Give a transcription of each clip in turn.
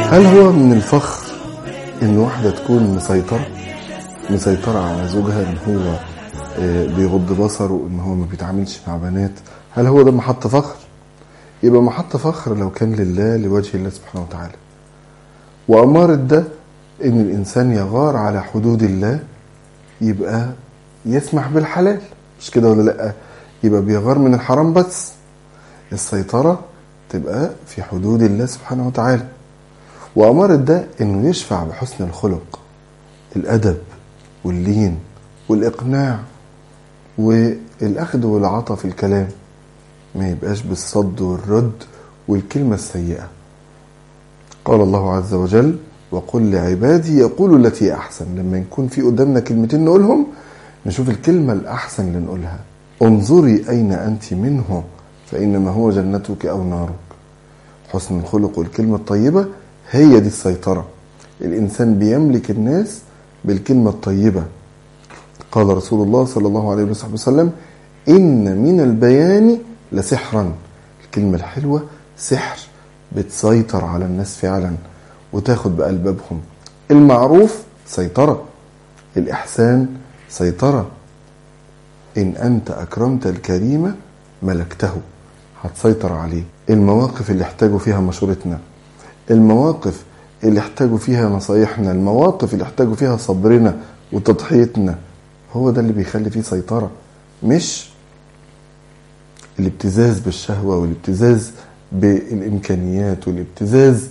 هل هو من الفخر ان واحدة تكون مسيطرة مسيطرة على زوجها ان هو آه، بيغض بصره ان هو ما بيتعاملش مع بنات هل هو ده محط فخر يبقى محط فخر لو كان لله لوجه الله سبحانه وتعالى وأمارة ده إن الإنسان يغار على حدود الله يبقى يسمح بالحلال مش كده ولا لأ يبقى بيغار من الحرام بس السيطرة تبقى في حدود الله سبحانه وتعالى وأمارة ده إنه يشفع بحسن الخلق الأدب واللين والإقناع والأخذ والعطاء في الكلام ما يبقاش بالصد والرد والكلمة السيئة قال الله عز وجل وقل لعبادي يقولوا التي أحسن لما يكون في قدامنا كلمتين نقولهم نشوف الكلمة الأحسن اللي نقولها انظري أين أنت منه فإنما هو جنتك أو نارك حسن الخلق والكلمة الطيبة هي دي السيطرة الإنسان بيملك الناس بالكلمة الطيبة قال رسول الله صلى الله عليه وسلم إن من البيان لسحرا الكلمة الحلوة سحر بتسيطر على الناس فعلا وتاخد بألبابهم المعروف سيطرة الإحسان سيطرة إن أنت أكرمت الكريم ملكته هتسيطر عليه المواقف اللي احتاجوا فيها مشورتنا المواقف اللي احتاجوا فيها نصايحنا المواقف اللي احتاجوا فيها صبرنا وتضحيتنا هو ده اللي بيخلي فيه سيطرة مش الابتزاز بالشهوة والابتزاز بالإمكانيات والابتزاز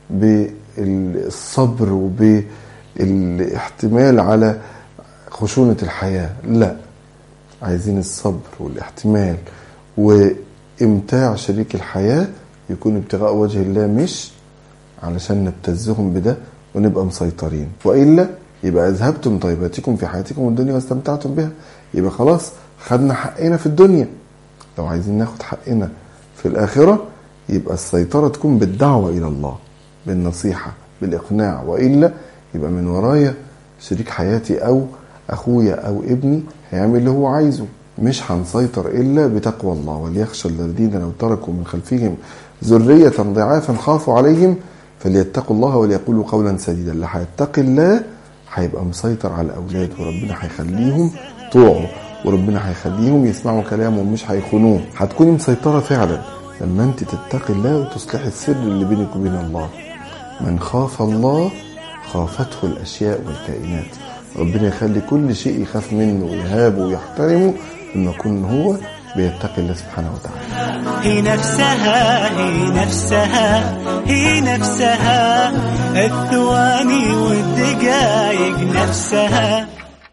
بالصبر وبالاحتمال على خشونة الحياة لا عايزين الصبر والاحتمال وامتاع شريك الحياة يكون ابتغاء وجه الله مش علشان نبتزهم بده ونبقى مسيطرين وإلا يبقى أذهبتم طيباتكم في حياتكم الدنيا واستمتعتم بها يبقى خلاص خدنا حقنا في الدنيا لو عايزين ناخد حقنا في الآخرة يبقى السيطرة تكون بالدعوة إلى الله بالنصيحة بالإقناع وإلا يبقى من ورايا شريك حياتي أو أخويا أو ابني هيعمل اللي هو عايزه مش هنسيطر إلا بتقوى الله وليخشى الذين لو تركوا من خلفهم ذرية ضعافا خافوا عليهم فليتقوا الله وليقولوا قولا سديدا اللي هيتقي الله هيبقى مسيطر على الأولاد وربنا هيخليهم طوعوا وربنا هيخليهم يسمعوا كلامه ومش هيخونوه هتكوني مسيطرة فعلا لما انت تتقي الله وتصلحي السر اللي بينك وبين الله من خاف الله خافته الأشياء والكائنات ربنا يخلي كل شيء يخاف منه ويهابه ويحترمه لما يكون هو بيتقي الله سبحانه وتعالى هي نفسها هي نفسها هي نفسها الثواني والدقايق نفسها